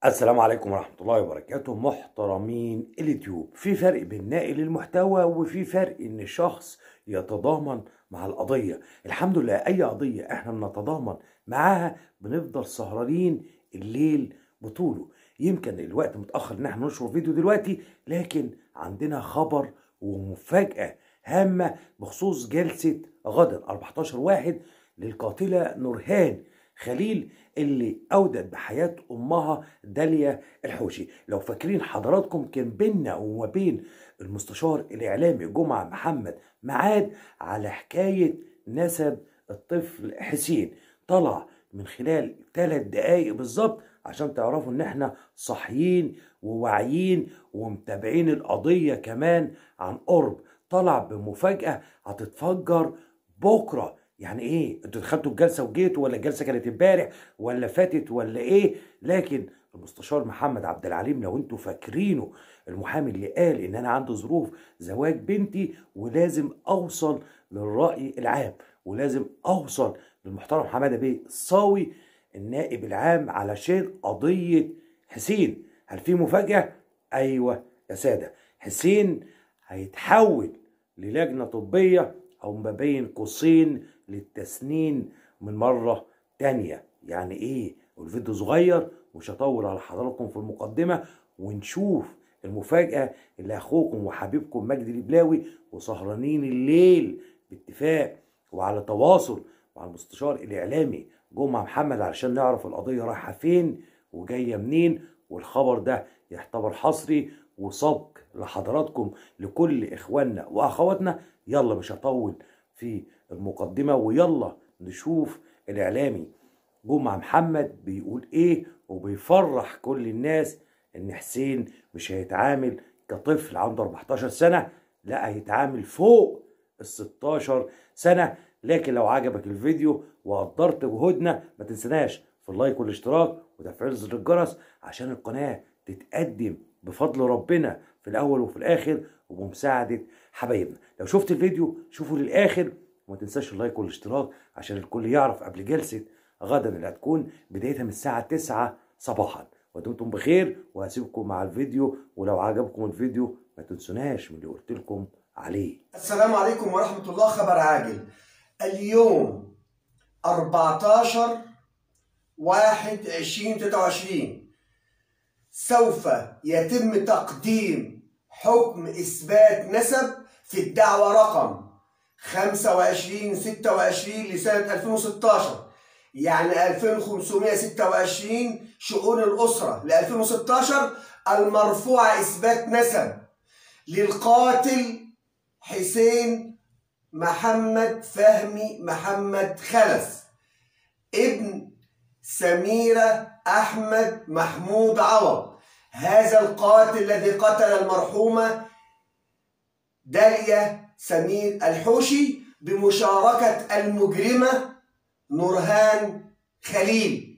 السلام عليكم ورحمة الله وبركاته محترمين اليوتيوب في فرق بين ناقل المحتوى وفي فرق ان شخص يتضامن مع القضية الحمد لله اي قضية احنا بنتضامن معاها بنفضل سهرانين الليل بطوله يمكن الوقت متأخر ان احنا ننشر فيديو دلوقتي لكن عندنا خبر ومفاجأة هامة بخصوص جلسة غدا 14 واحد للقاتلة نورهان خليل اللي أودت بحياة أمها داليا الحوشي لو فاكرين حضراتكم كان بيننا وما بين المستشار الإعلامي جمعة محمد معاد على حكاية نسب الطفل حسين طلع من خلال ثلاث دقايق بالظبط عشان تعرفوا ان احنا صاحيين وواعيين ومتابعين القضية كمان عن قرب طلع بمفاجأة هتتفجر بكرة يعني ايه انتوا دخلتوا الجلسه وجيتوا ولا الجلسه كانت امبارح ولا فاتت ولا ايه لكن المستشار محمد عبد العليم لو انتوا فاكرينه المحامي اللي قال ان انا عندي ظروف زواج بنتي ولازم اوصل للراي العام ولازم اوصل للمحترم حماده بيه الصاوي النائب العام علشان قضيه حسين هل في مفاجاه ايوه يا ساده حسين هيتحول للجنه طبيه او ما بين قوسين للتسنين من مرة تانية يعني ايه والفيديو صغير مش هطول على حضراتكم في المقدمة ونشوف المفاجأة اللي اخوكم وحبيبكم مجدي البلاوي وسهرانين الليل باتفاق وعلى تواصل مع المستشار الاعلامي جمعة محمد علشان نعرف القضية رايحة فين وجاية منين والخبر ده يعتبر حصري وسبق لحضراتكم لكل اخواننا واخواتنا يلا مش هطول في المقدمة ويلا نشوف الإعلامي جمعة محمد بيقول إيه وبيفرح كل الناس إن حسين مش هيتعامل كطفل عنده 14 سنة لا هيتعامل فوق ال 16 سنة لكن لو عجبك الفيديو وقدرت جهودنا ما تنسناش في اللايك والاشتراك وتفعيل زر الجرس عشان القناة تتقدم بفضل ربنا في الأول وفي الآخر وبمساعدة حبايبنا لو شفت الفيديو شوفه للآخر وما تنساش اللايك والاشتراك عشان الكل يعرف قبل جلسة غدا اللي هتكون بدايتها من الساعة 9 صباحا ودمتم بخير وهسيبكم مع الفيديو ولو عجبكم الفيديو ما تنسوناش من اللي قلت لكم عليه السلام عليكم ورحمة الله خبر عاجل اليوم 14 1 2023 سوف يتم تقديم حكم إثبات نسب في الدعوة رقم 25 26 لسنة 2016 يعني 2526 شؤون الأسرة ل 2016 المرفوعة إثبات نسب للقاتل حسين محمد فهمي محمد خلف ابن سميرة أحمد محمود عوض هذا القاتل الذي قتل المرحومة داليا سمير الحوشي بمشاركة المجرمة نورهان خليل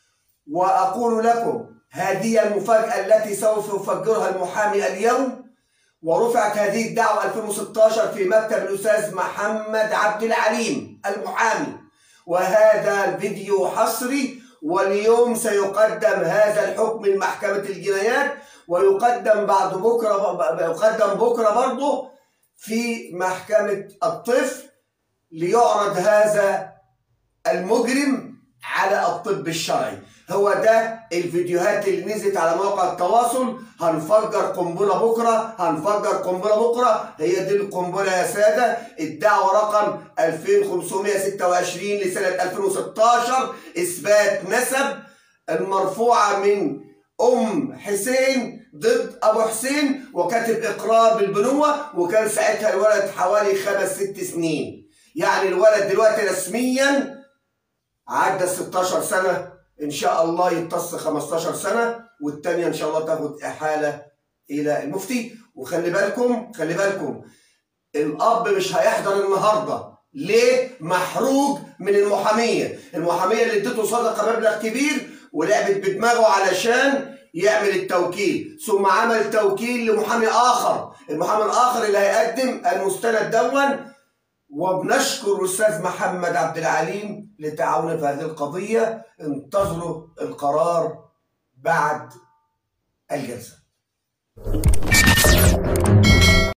وأقول لكم هذه المفاجأة التي سوف يفجرها المحامي اليوم ورفعت هذه الدعوة 2016 في مكتب الأستاذ محمد عبد العليم المحامي وهذا الفيديو حصري واليوم سيقدم هذا الحكم لمحكمة الجنايات ويقدم بعد بكرة يقدم بكرة برضه في محكمة الطفل ليعرض هذا المجرم على الطب الشرعي هو ده الفيديوهات اللي نزلت على موقع التواصل هنفجر قنبله بكره هنفجر قنبله بكره هي دي القنبله يا ساده الدعوه رقم 2526 لسنه 2016 اثبات نسب المرفوعه من ام حسين ضد ابو حسين وكاتب اقرار بالبنوه وكان ساعتها الولد حوالي خمس ست سنين يعني الولد دلوقتي رسميا عدى 16 سنه ان شاء الله يمتص 15 سنه والثانيه ان شاء الله تاخد احاله الى المفتي وخلي بالكم خلي بالكم الاب مش هيحضر النهارده ليه محروج من المحاميه المحاميه اللي اديته صدقه مبلغ كبير ولعبت بدماغه علشان يعمل التوكيل ثم عمل توكيل لمحامي اخر المحامي الاخر اللي هيقدم المستند دون وبنشكر الاستاذ محمد عبد العليم لتعاونه في هذه القضيه انتظروا القرار بعد الجلسة